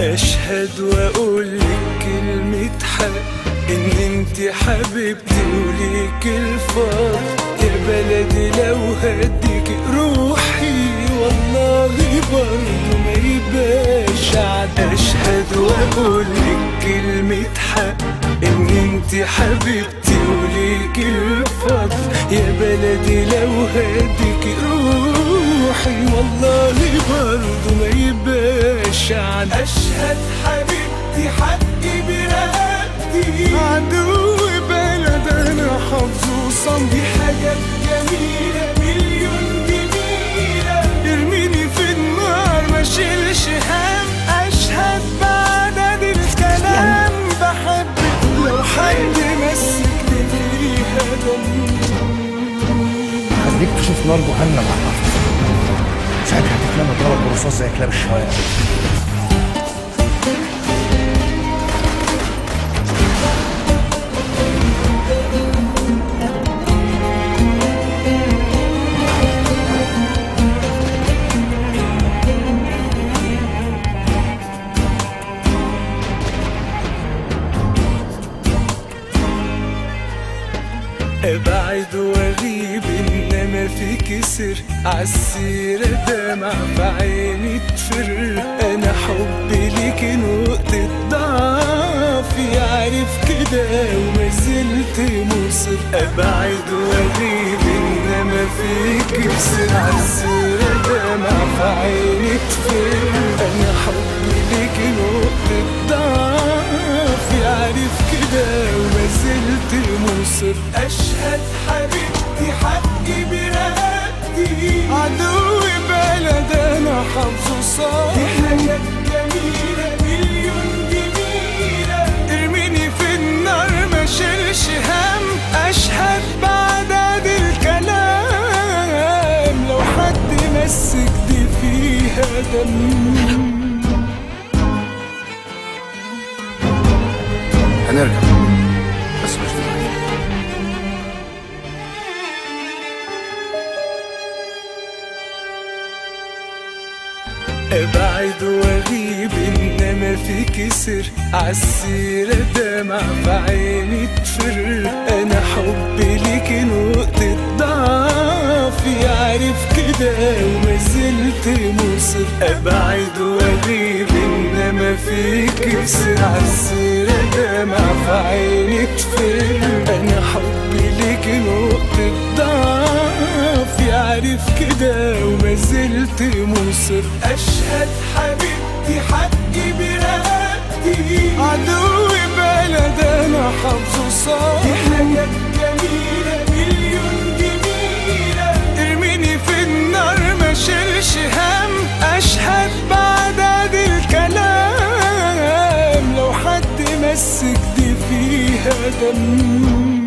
اشهد واقول لك كلمة حق ان انت حبيبتي وليك الفضل يا بلدي لو هديك روحي والله برضه ما يبقاش عد اشهد واقول لك كلمة حق ان انت حبيبتي وليك الفضل يا بلدي لو هديك روحي والله برضه ما يبقاش عد اشهد حبيبتي حقي برقبتي عدو بلد انا حافظه صم دي حاجات جميلة مليون جميلة يرميني في النار ما شيلش هم اشهد بعدد الكلام بحبك لو حد مسك فيها دم خليك تشوف نار جهنم على الارض ساعتها هتتلم ضربك برصاص زي كلاب الشوارع ابعد واغيب انما في كسر عالسيرة دمع في عيني تفر انا حبي ليك نقطة ضعفي عارف كده وما زلت مصر ابعد واغيب انما في كسر عالسيرة دمع في عيني تفر انا حبي ليك نقطة ضعفي عارف كده وما زلت مصر اشهد حبيبتي حقي برقبتي عدو بلد انا حافظه صار دي حاجات جميلة مليون جميلة ارميني في النار ما شيلش هم اشهد بعدد الكلام لو حد مسك دي فيها دم هنرجع بس مش دلوقتي ابعد واغيب انما في كسر عالسيرة دمع في عيني تفر انا حبي ليك نقطة ضعفي عارف كده وما زلت مصر ابعد واغيب انما في كسر عالسيرة دمع في عيني تفر انا حبي ليك نقطة ضعفي عارف كده وما زلت مصر اشهد حبيبتي حقي برقبتي عدو بلد انا حافظه صار دي حاجات جميلة مليون جميلة ارميني في النار ما شيلش هم اشهد بعدد الكلام لو حد مسك دي فيها دم